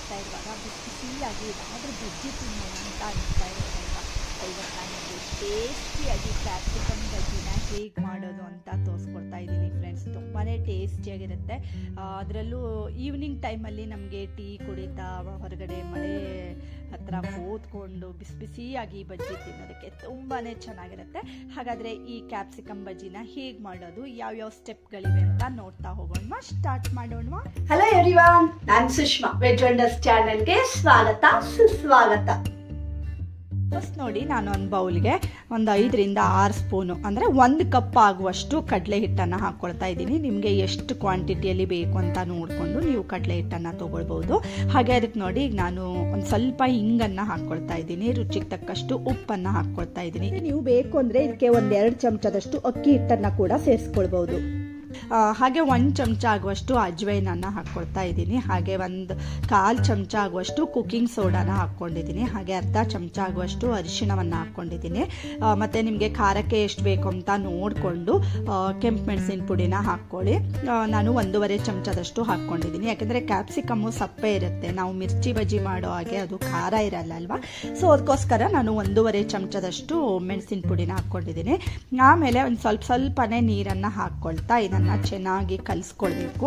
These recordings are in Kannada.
ಮಾಡ್ತಾ ಇರುವಾಗ ಬಿಸಿ ಬಿಸಿಯಾಗಿ ಏನಾದರೂ ಬಜ್ಜಿ ತಿನ್ನೋಣ ಅಂತ ಅನಿಸ್ತಾ ಇರೋದಲ್ವಾ ಇವತ್ತು ನಾನು ನಿಮಗೆ ಟೇಸ್ಟಿಯಾಗಿ ಕ್ಯಾಪ್ಸಿಕಮ್ ಬಜ್ಜಿನ ಹೇಗೆ ಮಾಡೋದು ಅಂತ ತೋರಿಸ್ಕೊಡ್ತಾ ಇದ್ದೀನಿ ಫ್ರೆಂಡ್ಸ್ ತುಂಬಾ ಟೇಸ್ಟಿಯಾಗಿರುತ್ತೆ ಅದರಲ್ಲೂ ಈವ್ನಿಂಗ್ ಟೈಮಲ್ಲಿ ನಮಗೆ ಟೀ ಕುಡಿತಾ ಹೊರಗಡೆ ಮಳೆ ಹತ್ರ ಓದ್ಕೊಂಡು ಬಿಸಿ ಬಿಸಿಯಾಗಿ ಬಜ್ಜಿ ತಿನ್ನೋದಕ್ಕೆ ತುಂಬಾ ಚೆನ್ನಾಗಿರುತ್ತೆ ಹಾಗಾದರೆ ಈ ಕ್ಯಾಪ್ಸಿಕಮ್ ಬಜ್ಜಿನ ಹೇಗೆ ಮಾಡೋದು ಯಾವ್ಯಾವ ಸ್ಟೆಪ್ಗಳಿವೆ ಅಂತ ನೋಡ್ತಾ ಹೋಗೋಣ ಸ್ಟಾರ್ಟ್ ಮಾಡೋಣ ಹಲೋ ಎವ್ರಿವಾನ್ ನಾನು ಸುಷ್ಮಾ ವೆಜ್ ವಂಡರ್ಸ್ ಚಾನೆಲ್ಗೆ ಸ್ವಾಗತ ಸುಸ್ವಾಗತ ಫಸ್ಟ್ ನೋಡಿ ನಾನು ಒಂದು ಬೌಲ್ಗೆ ಒಂದು ಐದರಿಂದ ಆರು ಸ್ಪೂನು ಅಂದರೆ ಒಂದು ಕಪ್ ಆಗುವಷ್ಟು ಕಡಲೆ ಹಿಟ್ಟನ್ನು ಹಾಕ್ಕೊಳ್ತಾ ಇದ್ದೀನಿ ನಿಮಗೆ ಎಷ್ಟು ಕ್ವಾಂಟಿಟಿಯಲ್ಲಿ ಬೇಕು ಅಂತ ನೋಡಿಕೊಂಡು ನೀವು ಕಡಲೆ ಹಿಟ್ಟನ್ನು ತೊಗೊಳ್ಬೋದು ಹಾಗೆ ಅದಕ್ಕೆ ನೋಡಿ ಈಗ ನಾನು ಒಂದು ಸ್ವಲ್ಪ ಹಿಂಗನ್ನು ಹಾಕ್ಕೊಳ್ತಾ ಇದ್ದೀನಿ ರುಚಿಗೆ ತಕ್ಕಷ್ಟು ಉಪ್ಪನ್ನು ಹಾಕ್ಕೊಳ್ತಾ ಇದ್ದೀನಿ ನೀವು ಬೇಕು ಅಂದರೆ ಇದಕ್ಕೆ ಒಂದು ಎರಡು ಚಮಚದಷ್ಟು ಅಕ್ಕಿ ಹಿಟ್ಟನ್ನು ಕೂಡ ಸೇರಿಸ್ಕೊಳ್ಬೋದು ಹಾಗೆ ಒಂದು ಚಮಚ ಆಗುವಷ್ಟು ಅಜ್ವೈನನ್ನು ಹಾಕ್ಕೊಳ್ತಾ ಇದ್ದೀನಿ ಹಾಗೆ ಒಂದು ಕಾಲು ಚಮಚ ಆಗುವಷ್ಟು ಕುಕ್ಕಿಂಗ್ ಸೋಡಾನ ಹಾಕ್ಕೊಂಡಿದ್ದೀನಿ ಹಾಗೆ ಅರ್ಧ ಚಮಚ ಆಗುವಷ್ಟು ಅರಿಶಿಣವನ್ನು ಹಾಕ್ಕೊಂಡಿದ್ದೀನಿ ಮತ್ತು ನಿಮಗೆ ಖಾರಕ್ಕೆ ಎಷ್ಟು ಬೇಕು ಅಂತ ನೋಡಿಕೊಂಡು ಕೆಂಪು ಮೆಣಸಿನ ಪುಡಿನ ಹಾಕ್ಕೊಳ್ಳಿ ನಾನು ಒಂದೂವರೆ ಚಮಚದಷ್ಟು ಹಾಕ್ಕೊಂಡಿದ್ದೀನಿ ಯಾಕೆಂದರೆ ಕ್ಯಾಪ್ಸಿಕಮ್ಮು ಸಪ್ಪೆ ಇರುತ್ತೆ ನಾವು ಮಿರ್ಚಿ ಬಜ್ಜಿ ಮಾಡೋ ಹಾಗೆ ಅದು ಖಾರ ಇರಲ್ಲ ಅಲ್ವಾ ಸೊ ಅದಕ್ಕೋಸ್ಕರ ನಾನು ಒಂದೂವರೆ ಚಮಚದಷ್ಟು ಮೆಣಸಿನ ಪುಡಿನ ಹಾಕ್ಕೊಂಡಿದ್ದೀನಿ ಆಮೇಲೆ ಒಂದು ಸ್ವಲ್ಪ ಸ್ವಲ್ಪನೇ ನೀರನ್ನು ಹಾಕ್ಕೊಳ್ತಾ ಇದನ್ನು ಚೆನ್ನಾಗಿ ಕಲಿಸ್ಕೊಳ್ಬೇಕು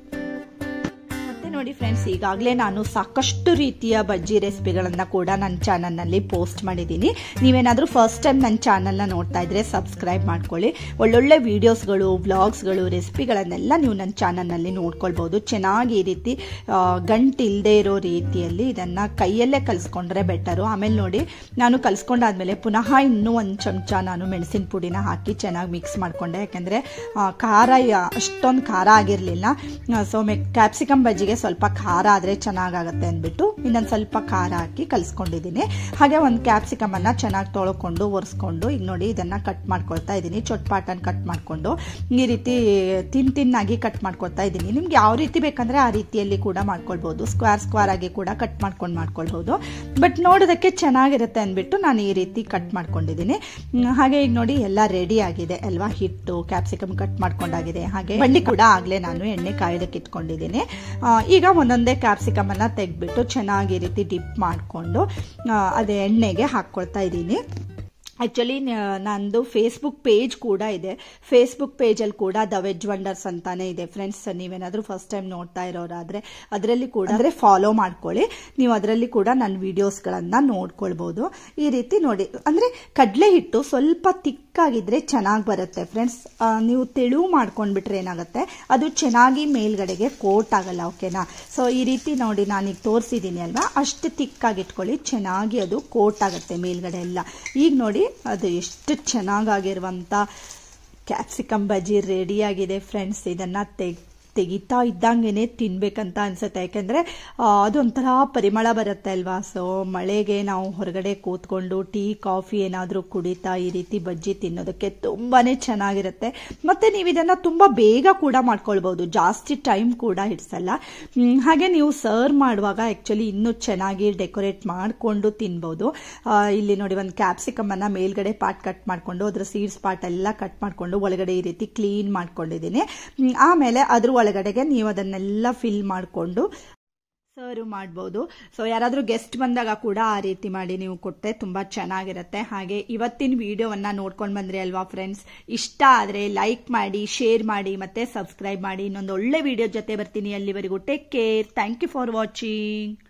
ನೋಡಿ ಫ್ರೆಂಡ್ಸ್ ಈಗಾಗಲೇ ನಾನು ಸಾಕಷ್ಟು ರೀತಿಯ ಬಜ್ಜಿ ರೆಸಿಪಿಗಳನ್ನು ಕೂಡ ನನ್ನ ಚಾನಲ್ನಲ್ಲಿ ಪೋಸ್ಟ್ ಮಾಡಿದ್ದೀನಿ ನೀವೇನಾದರೂ ಫಸ್ಟ್ ಟೈಮ್ ನನ್ನ ಚಾನಲ್ನ ನೋಡ್ತಾ ಇದ್ರೆ ಸಬ್ಸ್ಕ್ರೈಬ್ ಮಾಡ್ಕೊಳ್ಳಿ ಒಳ್ಳೊಳ್ಳೆ ವೀಡಿಯೋಸ್ಗಳು ವ್ಲಾಗ್ಸ್ಗಳು ರೆಸಿಪಿಗಳನ್ನೆಲ್ಲ ನೀವು ನನ್ನ ಚಾನಲ್ನಲ್ಲಿ ನೋಡ್ಕೊಳ್ಬೋದು ಚೆನ್ನಾಗಿ ಈ ರೀತಿ ಗಂಟು ಇಲ್ಲದೆ ಇರೋ ರೀತಿಯಲ್ಲಿ ಇದನ್ನು ಕೈಯಲ್ಲೇ ಕಲಿಸ್ಕೊಂಡ್ರೆ ಬೆಟರು ಆಮೇಲೆ ನೋಡಿ ನಾನು ಕಲಿಸ್ಕೊಂಡಾದ್ಮೇಲೆ ಪುನಃ ಇನ್ನೂ ಒಂದು ಚಮಚ ನಾನು ಮೆಣಸಿನ ಪುಡಿನ ಹಾಕಿ ಚೆನ್ನಾಗಿ ಮಿಕ್ಸ್ ಮಾಡಿಕೊಂಡೆ ಯಾಕೆಂದರೆ ಖಾರ ಅಷ್ಟೊಂದು ಖಾರ ಆಗಿರಲಿಲ್ಲ ಸೊ ಮೆ ಕ್ಯಾಪ್ಸಿಕಮ್ ಬಜ್ಜಿಗೆ ಸ್ವಲ್ಪ ಖಾರ ಆದರೆ ಚೆನ್ನಾಗಾಗುತ್ತೆ ಅಂದ್ಬಿಟ್ಟು ಇನ್ನೊಂದು ಸ್ವಲ್ಪ ಖಾರ ಹಾಕಿ ಕಲಿಸ್ಕೊಂಡಿದ್ದೀನಿ ಹಾಗೆ ಒಂದು ಕ್ಯಾಪ್ಸಿಕಮನ್ನು ಚೆನ್ನಾಗಿ ತೊಳ್ಕೊಂಡು ಒರೆಸ್ಕೊಂಡು ಈಗ ನೋಡಿ ಇದನ್ನು ಕಟ್ ಮಾಡ್ಕೊಳ್ತಾ ಇದ್ದೀನಿ ಚೊಟ್ಪಾಟನ್ನು ಕಟ್ ಮಾಡಿಕೊಂಡು ಈ ರೀತಿ ತಿನ್ ತಿನ್ನಾಗಿ ಕಟ್ ಮಾಡ್ಕೊಳ್ತಾ ಇದ್ದೀನಿ ನಿಮ್ಗೆ ಯಾವ ರೀತಿ ಬೇಕಂದರೆ ಆ ರೀತಿಯಲ್ಲಿ ಕೂಡ ಮಾಡ್ಕೊಳ್ಬೋದು ಸ್ಕ್ವೇರ್ ಸ್ಕ್ವೇರ್ ಆಗಿ ಕೂಡ ಕಟ್ ಮಾಡ್ಕೊಂಡು ಮಾಡ್ಕೊಳ್ಬೋದು ಬಟ್ ನೋಡೋದಕ್ಕೆ ಚೆನ್ನಾಗಿರುತ್ತೆ ಅಂದ್ಬಿಟ್ಟು ನಾನು ಈ ರೀತಿ ಕಟ್ ಮಾಡ್ಕೊಂಡಿದ್ದೀನಿ ಹಾಗೆ ಈಗ ನೋಡಿ ಎಲ್ಲ ರೆಡಿ ಆಗಿದೆ ಅಲ್ವಾ ಹಿಟ್ಟು ಕ್ಯಾಪ್ಸಿಕಮ್ ಕಟ್ ಮಾಡ್ಕೊಂಡಾಗಿದೆ ಹಾಗೆ ಬಂಡಿ ಕೂಡ ಆಗಲೇ ನಾನು ಎಣ್ಣೆ ಕಾಯೋದಕ್ಕೆ ಇಟ್ಕೊಂಡಿದ್ದೀನಿ ಈಗ ಒಂದೊಂದೇ ಕ್ಯಾಪ್ಸಿಕಮ್ ಅನ್ನ ತೆಗೆದ್ಬಿಟ್ಟು ಚೆನ್ನಾಗಿ ಈ ರೀತಿ ಡಿಪ್ ಮಾಡಿಕೊಂಡು ಅದೇ ಎಣ್ಣೆಗೆ ಹಾಕ್ಕೊಳ್ತಾ ಇದ್ದೀನಿ ಆ್ಯಕ್ಚುಲಿ ನಂದು ಫೇಸ್ಬುಕ್ ಪೇಜ್ ಕೂಡ ಇದೆ ಫೇಸ್ಬುಕ್ ಪೇಜಲ್ಲಿ ಕೂಡ ದ ವೆಜ್ ವಂಡರ್ಸ್ ಅಂತಾನೆ ಇದೆ ಫ್ರೆಂಡ್ಸ್ ನೀವೇನಾದರೂ ಫಸ್ಟ್ ಟೈಮ್ ನೋಡ್ತಾ ಇರೋರಾದರೆ ಅದರಲ್ಲಿ ಕೂಡ ಅಂದರೆ ಫಾಲೋ ಮಾಡ್ಕೊಳ್ಳಿ ನೀವು ಅದರಲ್ಲಿ ಕೂಡ ನನ್ನ ವೀಡಿಯೋಸ್ಗಳನ್ನು ನೋಡ್ಕೊಳ್ಬೋದು ಈ ರೀತಿ ನೋಡಿ ಅಂದರೆ ಕಡಲೆ ಹಿಟ್ಟು ಸ್ವಲ್ಪ ತಿಕ್ಕಾಗಿದ್ರೆ ಚೆನ್ನಾಗಿ ಬರುತ್ತೆ ಫ್ರೆಂಡ್ಸ್ ನೀವು ತೆಳು ಮಾಡ್ಕೊಂಡ್ಬಿಟ್ರೆ ಏನಾಗುತ್ತೆ ಅದು ಚೆನ್ನಾಗಿ ಮೇಲ್ಗಡೆಗೆ ಕೋಟ್ ಆಗಲ್ಲ ಓಕೆನಾ ಸೊ ಈ ರೀತಿ ನೋಡಿ ನಾನೀಗ ತೋರಿಸಿದ್ದೀನಿ ಅಲ್ವಾ ಅಷ್ಟು ತಿಕ್ಕಾಗಿ ಇಟ್ಕೊಳ್ಳಿ ಚೆನ್ನಾಗಿ ಅದು ಕೋಟ್ ಆಗುತ್ತೆ ಮೇಲ್ಗಡೆ ಎಲ್ಲ ಈಗ ನೋಡಿ ಅದು ಎಷ್ಟು ಚೆನ್ನಾಗಾಗಿರುವಂಥ ಕ್ಯಾಪ್ಸಿಕಮ್ ಬಜ್ಜಿ ರೆಡಿಯಾಗಿದೆ ಫ್ರೆಂಡ್ಸ್ ಇದನ್ನು ತೆಗ್ ತೆಗಿತಾ ಇದ್ದಂಗೆ ತಿನ್ಬೇಕಂತ ಅನ್ಸುತ್ತೆ ಯಾಕೆಂದರೆ ಅದೊಂಥರ ಪರಿಮಳ ಬರುತ್ತೆ ಅಲ್ವಾ ಸೊ ಮಳೆಗೆ ನಾವು ಹೊರಗಡೆ ಕೂತ್ಕೊಂಡು ಟೀ ಕಾಫಿ ಏನಾದರೂ ಕುಡಿತಾ ಈ ರೀತಿ ಬಜ್ಜಿ ತಿನ್ನೋದಕ್ಕೆ ತುಂಬಾ ಚೆನ್ನಾಗಿರುತ್ತೆ ಮತ್ತು ನೀವು ಇದನ್ನು ತುಂಬ ಬೇಗ ಕೂಡ ಮಾಡ್ಕೊಳ್ಬೋದು ಜಾಸ್ತಿ ಟೈಮ್ ಕೂಡ ಹಿಡಿಸಲ್ಲ ಹಾಗೆ ನೀವು ಸರ್ವ್ ಮಾಡುವಾಗ ಆ್ಯಕ್ಚುಲಿ ಇನ್ನೂ ಚೆನ್ನಾಗಿ ಡೆಕೋರೇಟ್ ಮಾಡಿಕೊಂಡು ತಿನ್ಬೋದು ಇಲ್ಲಿ ನೋಡಿ ಒಂದು ಕ್ಯಾಪ್ಸಿಕಮನ್ನು ಮೇಲ್ಗಡೆ ಪಾರ್ಟ್ ಕಟ್ ಮಾಡಿಕೊಂಡು ಅದರ ಸೀಡ್ಸ್ ಪಾರ್ಟ್ ಎಲ್ಲ ಕಟ್ ಮಾಡಿಕೊಂಡು ಒಳಗಡೆ ಈ ರೀತಿ ಕ್ಲೀನ್ ಮಾಡ್ಕೊಂಡಿದ್ದೀನಿ ಆಮೇಲೆ ಅದ್ರ ಒಳಗಡೆಗೆ ನೀವು ಅದನ್ನೆಲ್ಲ ಫಿಲ್ ಮಾಡಿಕೊಂಡು ಸರ್ವ್ ಮಾಡ್ಬೋದು ಸೊ ಯಾರಾದರೂ ಗೆಸ್ಟ್ ಬಂದಾಗ ಕೂಡ ಆ ರೀತಿ ಮಾಡಿ ನೀವು ಕೊಟ್ಟರೆ ತುಂಬ ಚೆನ್ನಾಗಿರುತ್ತೆ ಹಾಗೆ ಇವತ್ತಿನ ವಿಡಿಯೋವನ್ನು ನೋಡ್ಕೊಂಡು ಬಂದ್ರಿ ಅಲ್ವಾ ಫ್ರೆಂಡ್ಸ್ ಇಷ್ಟ ಆದರೆ ಲೈಕ್ ಮಾಡಿ ಶೇರ್ ಮಾಡಿ ಮತ್ತೆ ಸಬ್ಸ್ಕ್ರೈಬ್ ಮಾಡಿ ಇನ್ನೊಂದು ಒಳ್ಳೆ ವಿಡಿಯೋ ಜೊತೆ ಬರ್ತೀನಿ ಅಲ್ಲಿವರೆಗೂ take care thank you for watching